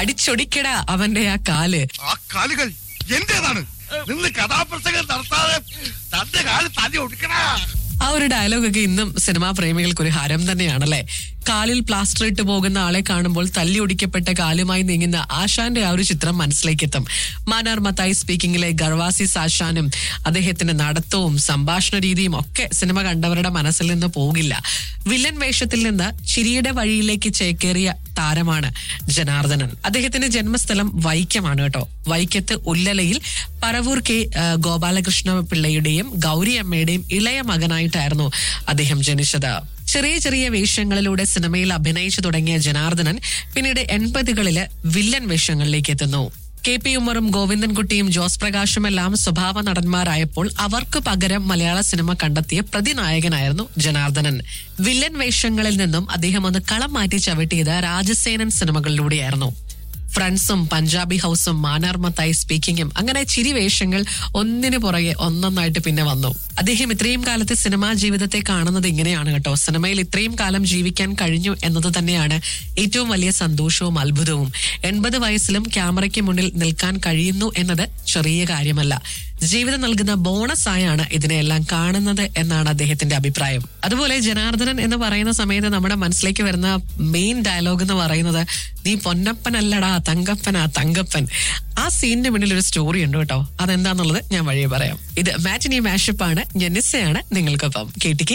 അടിച്ചൊടിക്കടാ അവന്റെ ആ കാല് ആ കാലുകൾ എന്റേതാണ് നിന്ന് കഥാപ്രസംഗം നടത്താതെ തന്റെ കാല് തല്ലി ഒടുക്കണ ആ ഒരു ഡയലോഗൊക്കെ ഇന്നും സിനിമാ പ്രേമികൾക്ക് ഒരു ഹരം തന്നെയാണല്ലേ കാലിൽ പ്ലാസ്റ്റർ ഇട്ട് പോകുന്ന ആളെ കാണുമ്പോൾ തല്ലി ഒടിക്കപ്പെട്ട കാലുമായി നീങ്ങുന്ന ആശാന്റെ ആ ഒരു ചിത്രം മനസ്സിലേക്ക് എത്തും മാനാർ മത്തായി സ്പീക്കിംഗിലെ ഗർവാസിസ് ആശാനും അദ്ദേഹത്തിന്റെ നടത്തവും സംഭാഷണ രീതിയും ഒക്കെ സിനിമ കണ്ടവരുടെ മനസ്സിൽ നിന്ന് പോകില്ല വില്ലൻ വേഷത്തിൽ നിന്ന് ചിരിയുടെ വഴിയിലേക്ക് ചേക്കേറിയ താരമാണ് ജനാർദ്ദനൻ അദ്ദേഹത്തിന്റെ ജന്മസ്ഥലം വൈക്കമാണ് കേട്ടോ വൈക്കത്ത് ഉല്ലലയിൽ പറവൂർ കെ ആ, ഗോപാലകൃഷ്ണ പിള്ളയുടെയും ഗൗരി അമ്മയുടെയും ഇളയ മകനായിട്ടായിരുന്നു അദ്ദേഹം ജനിച്ചത് ചെറിയ ചെറിയ വേഷങ്ങളിലൂടെ സിനിമയിൽ അഭിനയിച്ചു തുടങ്ങിയ ജനാർദ്ദനൻ പിന്നീട് എൺപതുകളില് വില്ലൻ വേഷങ്ങളിലേക്ക് എത്തുന്നു കെ പി ഉമ്മറും ഗോവിന്ദൻകുട്ടിയും ജോസ് പ്രകാശും എല്ലാം സ്വഭാവ നടന്മാരായപ്പോൾ അവർക്ക് പകരം മലയാള സിനിമ കണ്ടെത്തിയ പ്രതിനായകനായിരുന്നു ജനാർദ്ദനൻ വില്ലൻ വേഷങ്ങളിൽ നിന്നും അദ്ദേഹം ഒന്ന് കളം മാറ്റി ചവിട്ടിയത് രാജസേനൻ സിനിമകളിലൂടെയായിരുന്നു ഫ്രണ്ട്സും പഞ്ചാബി ഹൗസും മാനാർമത്തായി സ്പീക്കിങ്ങും അങ്ങനെ ചിരി വേഷങ്ങൾ ഒന്നിനു പുറകെ ഒന്നൊന്നായിട്ട് പിന്നെ വന്നു അദ്ദേഹം ഇത്രയും കാലത്തെ സിനിമാ ജീവിതത്തെ കാണുന്നത് ഇങ്ങനെയാണ് കേട്ടോ സിനിമയിൽ ഇത്രയും കാലം ജീവിക്കാൻ കഴിഞ്ഞു എന്നത് തന്നെയാണ് ഏറ്റവും വലിയ സന്തോഷവും അത്ഭുതവും എൺപത് വയസ്സിലും ക്യാമറയ്ക്ക് മുന്നിൽ നിൽക്കാൻ കഴിയുന്നു എന്നത് ചെറിയ കാര്യമല്ല ജീവിതം നൽകുന്ന ബോണസ് ആയാണ് ഇതിനെല്ലാം കാണുന്നത് എന്നാണ് അദ്ദേഹത്തിന്റെ അഭിപ്രായം അതുപോലെ ജനാർദ്ദനൻ എന്ന് പറയുന്ന സമയത്ത് നമ്മുടെ മനസ്സിലേക്ക് വരുന്ന മെയിൻ ഡയലോഗ് എന്ന് പറയുന്നത് നീ പൊന്നപ്പനല്ലടാ തങ്കപ്പനാ തങ്കപ്പൻ ആ സീനിന്റെ മുന്നിൽ ഒരു സ്റ്റോറി ഉണ്ട് കേട്ടോ അതെന്താന്നുള്ളത് ഞാൻ വഴിയെ പറയാം ഇത് മാറ്റിനി മാഷപ്പ് ആണ് ഞാൻ നിസ്സയാണ് നിങ്ങൾക്കൊപ്പം കേട്ടിക്ക്